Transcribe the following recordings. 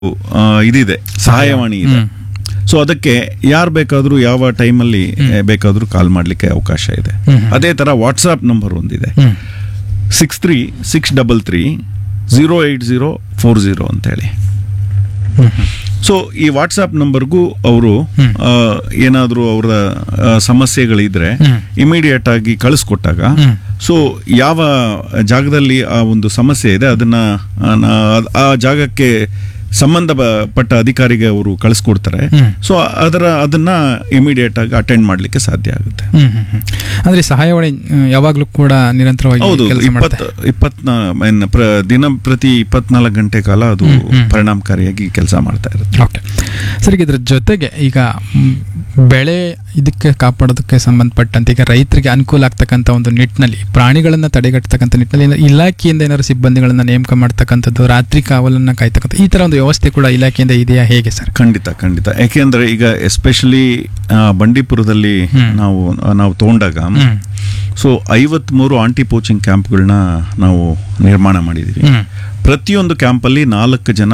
ಆ, ಇದಿದೆ ಸಹಾಯವಾಣಿ ಇದೆ ಹ್ಮ್. ಸೊ ಅದಕ್ಕೆ ಯಾರು ಬೇಕಾದರೂ ಯಾವ ಟೈಮಲ್ಲಿ ಬೇಕಾದರೂ ಕಾಲ್ ಮಾಡಲಿಕ್ಕೆ ಅವಕಾಶ ಇದೆ ಹ್ಮ್, ಹ್ಮ್. ಅದೇ ಥರ ವಾಟ್ಸಾಪ್ ನಂಬರ್ ಒಂದಿದೆ ಹ್ಮ್ six three six double three zero eight zero four zero ಅಂತೇಳಿ ಹ್ಮ್ ಹ್ಮ್ ಸೊ ಈ ವಾಟ್ಸಾಪ್ ನಂಬರ್ಗೂ ಅವರು ಹ್ಮ್. ಏನಾದರೂ ಅವರ ಆ, ಸಮಸ್ಯೆಗಳಿದ್ರೆ ಹ್ಮ್. ಇಮಿಡಿಯೇಟ್ ಆಗಿ ಕಳಿಸ್ಕೊಟ್ಟಾಗ ಹ್ಮ್. ಸೊ ಯಾವ ಜಾಗದಲ್ಲಿ ಆ ಒಂದು ಸಮಸ್ಯೆ ಇದೆ ಅದನ್ನ ಆ, ನಾ- ಆ ಜಾಗಕ್ಕೆ ಸಂಬಂಧಪಟ್ಟ ಅಧಿಕಾರಿಗೆ ಅವರು ಕಳಿಸ್ಕೊಡ್ತಾರೆ ಹ್ಮ್. ಸೊ ಅದರ ಅದನ್ನ ಇಮಿಡಿಯೇಟ್ ಆಗಿ ಅಟೆಂಡ್ ಮಾಡ್ಲಿಕ್ಕೆ ಸಾಧ್ಯ ಆಗುತ್ತೆ ಹ್ಮ್ ಹ್ಮ್ ಹ್ಮ್. ಅಂದ್ರೆ ಸಹಾಯವಾಣಿ ಆ, ಯಾವಾಗ್ಲೂ ಕೂಡ ನಿರಂತರವಾಗಿ ಹೌದು ಕೆಲಸ ಇಪ್ಪತ್ ಮಾಡುತ್ತೆ ಇಪ್ಪತ್ನಾ ಏನ್ ಪ್ರ ದಿನ ಪ್ರತಿ ಇಪ್ಪತ್ನಾಲ್ಕು ಗಂಟೆ ಕಾಲ ಅದು ಹ್ಮ್, ಹ್ಮ್. ಪರಿಣಾಮಕಾರಿಯಾಗಿ ಕೆಲಸ ಮಾಡ್ತಾ ಇರುತ್ತೆ ಓಕೆ ಸರ್ ಈಗ ಇದ್ರ ಜೊತೆಗೆ ಈಗ ಮ್, ಬೆಳೆ ಇದಕ್ಕೆ ಕಾಪಾಡೋದಕ್ಕೆ ಸಂಬಂಧಪಟ್ಟಂತೆ ಈಗ ರೈತರಿಗೆ ಅನುಕೂಲ ಆಗ್ತಕ್ಕಂಥ ಒಂದು ನಿಟ್ಟಿನಲ್ಲಿ ಪ್ರಾಣಿಗಳನ್ನ ತಡೆಗಟ್ಟತಕ್ಕಂಥ ನಿಟ್ಟಿನಲ್ಲಿ ಏನಾದ್ರು ಇಲಾಖೆಯಿಂದ ಏನಾದ್ರು ಸಿಬ್ಬಂದಿಗಳನ್ನ ನೇಮಕ ಮಾಡ್ತಕ್ಕಂಥದ್ದು ರಾತ್ರಿ ಕಾವಲನ್ನ ಕಾಯ್ತಕ್ಕಂಥ ಈ ತರ ಒಂದು ವ್ಯವಸ್ಥೆ ಕೂಡ ಇಲಾಖೆಯಿಂದ ಇದೆಯಾ ಹೇಗೆ ಸರ್ ಖಂಡಿತ ಖಂಡಿತ ಯಾಕೆಂದ್ರೆ ಈಗ ಎಸ್ಪೆಷಲಿ ಬಂಡೀಪುರದಲ್ಲಿ ಹ್ಮ್. ನಾವು ನಾವು ತಗೊಂಡಾಗ ಹ್ಮ್ ಸೊ ಐವತ್ಮೂರು ಆಂಟಿ ಪೋಚಿಂಗ್ ಕ್ಯಾಂಪ್ಗಳನ್ನ ನಾವು ನಿರ್ಮಾಣ ಮಾಡಿದೀವಿ ಹ್ಮ್ ಪ್ರತಿಯೊಂದು ಕ್ಯಾಂಪಲ್ಲಿ ನಾಲ್ಕು ಜನ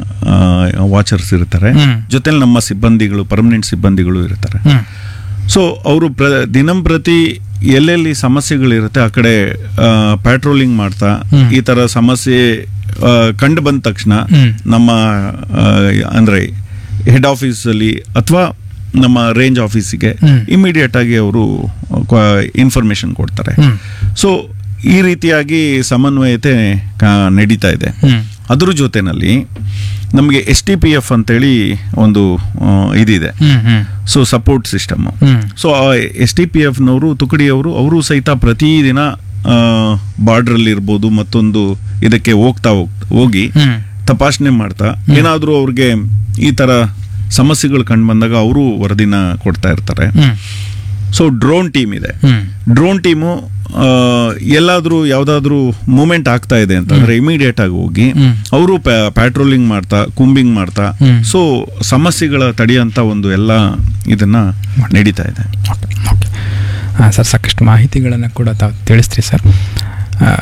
ವಾಚರ್ಸ್ ಇರ್ತಾರೆ ಹ್ಮ್. ಜೊತೆಲಿ ನಮ್ಮ ಸಿಬ್ಬಂದಿಗಳು ಪರ್ಮನೆಂಟ್ ಸಿಬ್ಬಂದಿಗಳು ಇರ್ತಾರೆ ಹ್ಮ್ ಸೊ ಅವರು ಪ್ರ ದಿನಂಪ್ರತಿ ಎಲ್ಲೆಲ್ಲಿ ಸಮಸ್ಯೆಗಳಿರುತ್ತೆ ಆ ಕಡೆ ಪ್ಯಾಟ್ರೋಲಿಂಗ್ ಮಾಡ್ತಾ ಹ್ಮ್. ಈ ತರ ಸಮಸ್ಯೆ ಆ, ಕಂಡು ಬಂದ ತಕ್ಷಣ ಹ್ಮ್. ನಮ್ಮ ಆ, ಅಂದ್ರೆ ಹೆಡ್ ಆಫೀಸಲ್ಲಿ ಅಥವಾ ನಮ್ಮ ರೇಂಜ್ ಆಫೀಸಿಗೆ ಹ್ಮ್. ಇಮಿಡಿಯೇಟ್ ಆಗಿ ಅವರು ಇನ್ಫಾರ್ಮೇಶನ್ ಕೊಡ್ತಾರೆ ಹ್ಮ್ ಸೊ ಈ ರೀತಿಯಾಗಿ ಸಮನ್ವಯತೆ ಕಾ- ನಡೀತಾ ಇದೆ ಹ್ಮ್ ಅದ್ರ ಜೊತೆನಲ್ಲಿ ನಮಗೆ ಎಸ್ ಟಿ ಪಿ ಎಫ್ ಅಂತೇಳಿ ಒಂದು ಆ, ಇದಿದೆ ಹ್ಮ್ ಹ್ಮ್ so support system hmm so S T P ಎಫ್ನವರು ತುಕಡಿಯವರು ಅವರು ಸಹಿತ ಪ್ರತಿದಿನ ಬಾರ್ಡ್ರಲ್ಲಿ ಇರ್ಬೋದು ಮತ್ತೊಂದು ಇದಕ್ಕೆ ಹೋಗ್ತಾ ಹೋಗ್ತಾ ಹೋಗಿ ಹ್ಮ್ ತಪಾಸಣೆ ಮಾಡ್ತಾ ಏನಾದರೂ ಅವ್ರಿಗೆ ಈ ತರ ಸಮಸ್ಯೆಗಳು ಕಂಡು ಬಂದಾಗ ಅವರು ವರದಿನ ಕೊಡ್ತಾ ಇರ್ತಾರೆ ಹ್ಮ್ ಸೊ ಡ್ರೋನ್ ಟೀಮ್ ಇದೆ ಹ್ಮ್ ಡ್ರೋನ್ ಟೀಮು ಎಲ್ಲಾದ್ರೂ ಯಾವ್ದಾದ್ರು ಮೂಮೆಂಟ್ ಆಗ್ತಾ ಇದೆ ಅಂತಂದ್ರೆ ಇಮಿಡಿಯೇಟ್ ಆಗಿ ಹೋಗಿ ಹ್ಮ್. ಅವರು ಪ್ಯಾಟ್ರೋಲಿಂಗ್ ಮಾಡ್ತಾ ಕುಂಬಿಂಗ್ ಮಾಡ್ತಾ ಹ್ಮ್. ಸೊ ಸಮಸ್ಯೆಗಳ ತಡೆಯಂತ ಒಂದು ಎಲ್ಲ ಇದನ್ನ ನಡೀತಾ ಇದೆ ಓಕೆ ಓಕೆ ಹಾಂ ಸರ್ ಸಾಕಷ್ಟು ಮಾಹಿತಿಗಳನ್ನು ಕೂಡ ತಾವು ತಿಳಿಸ್ತೀರಿ ಸರ್ ಆ,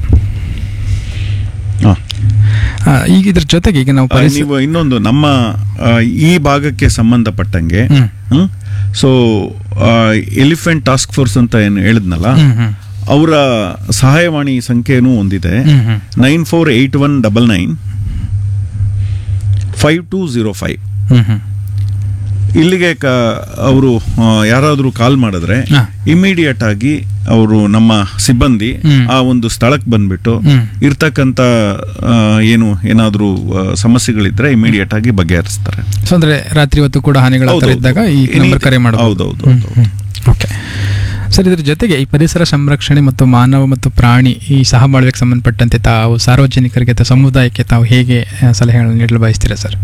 ಹ. ಆ, ಈಗ ಇದ್ರ ಜೊತೆಗೆ ಈಗ ನಾವು ಆ, ಪರಿಸ ನೀವು ಇನ್ನೊಂದು ನಮ್ಮ ಆ, ಈ ಭಾಗಕ್ಕೆ ಸಂಬಂಧಪಟ್ಟಂಗೆ ಹ್ಮ್. ಸೊ ಎಲಿಫೆಂಟ್ ಟಾಸ್ಕ್ ಫೋರ್ಸ್ ಅಂತ ಏನು ಹೇಳಿದ್ನಲ್ಲ ಹ್ಮ್, ಹ್ಮ್. ಅವರ ಸಹಾಯವಾಣಿ ಸಂಖ್ಯೆನೂ ಒಂದಿದೆ ಹ್ಮ್, ಹ್ಮ್. Nine four eight one double nine five two zero five ಹ್ಮ್, ಹ್ಮ್. ಇಲ್ಲಿಗೆ ಅವರು ಯಾರಾದರೂ ಕಾಲ್ ಮಾಡಿದ್ರೆ ಹಾ. ಇಮಿಡಿಯೇಟ್ ಆಗಿ ಅವರು ನಮ್ಮ ಸಿಬ್ಬಂದಿ ಹ್ಮ್. ಆ ಒಂದು ಸ್ಥಳಕ್ಕೆ ಬಂದ್ಬಿಟ್ಟು ಹ್ಮ್. ಇರ್ತಕ್ಕಂಥ ಆ, ಏನು ಏನಾದರೂ ಸಮಸ್ಯೆಗಳಿದ್ರೆ ಇಮಿಡಿಯೇಟ್ ಆಗಿ ಬಗೆಹರಿಸ್ತಾರೆ ಸೊ ಅಂದ್ರೆ ರಾತ್ರಿ ಹೊತ್ತು ಕೂಡ ಹಾನಿಗಳ ಥರ ಹೌದು, ಇದ್ದಾಗ ಈ ಹೌದು. ನಂಬರ್ ಕರೆ ಮಾಡಬಹುದು ಹೌದು, ಹೌದು, ಹೌದು. ಓಕೆ ಸರ್ ಇದ್ರ ಜೊತೆಗೆ ಈ ಪರಿಸರ ಸಂರಕ್ಷಣೆ ಮತ್ತು ಮಾನವ ಮತ್ತು ಪ್ರಾಣಿ ಈ ಸಹಬಾಳ್ವೆಗೆ ಸಂಬಂಧಪಟ್ಟಂತೆ ತಾವು ಸಾರ್ವಜನಿಕರಿಗೆ ಅಥವಾ ಸಮುದಾಯಕ್ಕೆ ತಾವು ಹೇಗೆ ಆ, ಸಲಹೆಗಳನ್ನು ನೀಡಲು ಬಯಸ್ತೀರಾ ಸರ್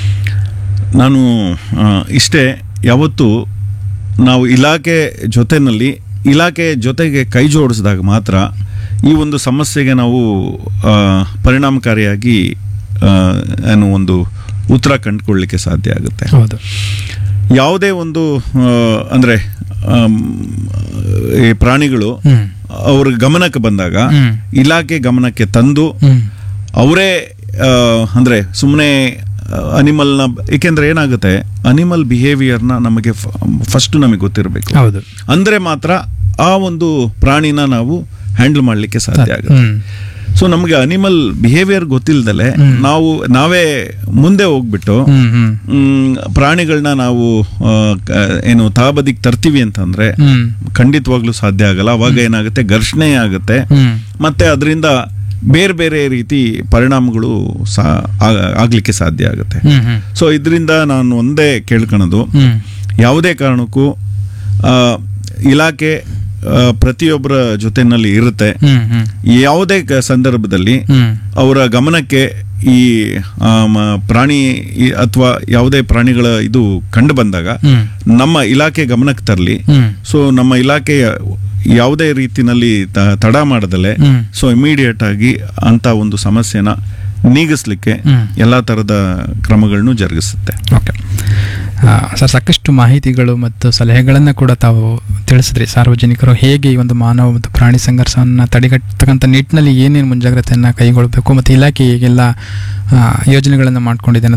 ನಾನು ಆ, ಇಷ್ಟೇ ಯಾವತ್ತು ನಾವು ಇಲಾಖೆ ಜೊತೆನಲ್ಲಿ ಇಲಾಖೆ ಜೊತೆಗೆ ಕೈ ಜೋಡಿಸಿದಾಗ ಮಾತ್ರ ಈ ಒಂದು ಸಮಸ್ಯೆಗೆ ನಾವು ಆ, ಪರಿಣಾಮಕಾರಿಯಾಗಿ ಆ, ಏನು ಒಂದು ಉತ್ತರ ಕಂಡುಕೊಳ್ಳಿಕ್ಕೆ ಸಾಧ್ಯ ಆಗುತ್ತೆ ಹೌದು ಯಾವುದೇ ಒಂದು ಆ, ಅಂದ್ರೆ ಆಮ್, ಈ ಪ್ರಾಣಿಗಳು ಹ್ಮ್ ಅವ್ರ ಗಮನಕ್ಕೆ ಬಂದಾಗ ಹ್ಮ್. ಇಲಾಖೆ ಗಮನಕ್ಕೆ ತಂದು ಹ್ಮ್ ಅವರೇ ಆ, ಅಂದ್ರೆ ಸುಮ್ಮನೆ ಅನಿಮಲ್ನ ಏಕೆಂದ್ರೆ ಏನಾಗುತ್ತೆ ಅನಿಮಲ್ ಬಿಹೇವಿಯರ್ನ ನಮಗೆ ಫಸ್ಟ್ ನಮಗೆ ಗೊತ್ತಿರಬೇಕು ಹೌದು ಅಂದ್ರೆ ಮಾತ್ರ ಆ ಒಂದು ಪ್ರಾಣಿನ ನಾವು ಹ್ಯಾಂಡಲ್ ಮಾಡಲಿಕ್ಕೆ ಸಾಧ್ಯ ಆಗುತ್ತೆ ಹ್ಮ್ ಸೊ ನಮಗೆ ಅನಿಮಲ್ ಬಿಹೇವಿಯರ್ ಗೊತ್ತಿಲ್ದಲೆ ಹ್ಮ್. ನಾವು ನಾವೇ ಮುಂದೆ ಹೋಗ್ಬಿಟ್ಟು ಹ್ಮ್ ಹ್ಮ್ ಮ್, ಪ್ರಾಣಿಗಳನ್ನ ನಾವು ಆ, ಕ- ಏನು ತಾಬದಿಗೆ ತರ್ತೀವಿ ಅಂತಂದ್ರೆ ಹ್ಮ್ ಖಂಡಿತವಾಗ್ಲೂ ಸಾಧ್ಯ ಆಗಲ್ಲ ಅವಾಗ ಏನಾಗುತ್ತೆ ಘರ್ಷಣೆ ಆಗುತ್ತೆ ಹ್ಮ್ ಮತ್ತೆ ಅದರಿಂದ ಬೇರೆ ಬೇರೆ ರೀತಿ ಪರಿಣಾಮಗಳು ಸಹ ಆ- ಆಗ್ಲಿಕ್ಕೆ ಸಾಧ್ಯ ಆಗುತ್ತೆ ಹ್ಮ್ ಹ್ಮ್ ಸೊ ಇದರಿಂದ ನಾನು ಒಂದೇ ಕೇಳ್ಕೊಳೋದು ಹ್ಮ್ ಯಾವುದೇ ಕಾರಣಕ್ಕೂ ಆ, ಇಲಾಖೆ ಆ, ಪ್ರತಿಯೊಬ್ಬರ ಜೊತೆನಲ್ಲಿ ಇರುತ್ತೆ ಹ್ಮ್ ಹ್ಮ್ ಯಾವುದೇ ಕ- ಸಂದರ್ಭದಲ್ಲಿ ಹ್ಮ್ ಅವರ ಗಮನಕ್ಕೆ ಈ ಆ, ಮ- ಪ್ರಾಣಿ ಅಥವಾ ಯಾವುದೇ ಪ್ರಾಣಿಗಳ ಇದು ಕಂಡು ಬಂದಾಗ ಹ್ಮ್ ನಮ್ಮ ಇಲಾಖೆ ಗಮನಕ್ಕೆ ತರಲಿ ಹ್ಮ್ ಸೊ ನಮ್ಮ ಇಲಾಖೆಯ ಯಾವುದೇ ರೀತಿನಲ್ಲಿ ತ- ತಡ ಮಾಡದಲೆ ಹ್ಮ್. ಸೊ ಇಮಿಡಿಯೇಟ್ ಆಗಿ ಅಂತ ಒಂದು ಸಮಸ್ಯೆನ ನೀಗಿಸ್ಲಿಕ್ಕೆ ಹ್ಮ್. ಎಲ್ಲಾ ತರದ ಕ್ರಮಗಳನ್ನು ಜರುಗಿಸುತ್ತೆ ಓಕೆ ಆ, ಸರ್ ಸಾಕಷ್ಟು ಮಾಹಿತಿಗಳು ಮತ್ತು ಸಲಹೆಗಳನ್ನು ಕೂಡ ತಾವು ತಿಳಿಸಿದ್ರಿ ಸಾರ್ವಜನಿಕರು ಹೇಗೆ ಈ ಒಂದು ಮಾನವ ಮತ್ತು ಪ್ರಾಣಿ ಸಂಘರ್ಷವನ್ನು ತಡೆಗಟ್ಟತಕ್ಕಂಥ ನಿಟ್ಟಿನಲ್ಲಿ ಏನೇನು ಮುಂಜಾಗ್ರತೆಯನ್ನು ಕೈಗೊಳ್ಳಬೇಕು ಮತ್ತು ಇಲಾಖೆ ಹೇಗೆಲ್ಲ ಯೋಜನೆಗಳನ್ನು ಮಾಡ್ಕೊಂಡಿದೆ ಅನ್ನೋದ್ರ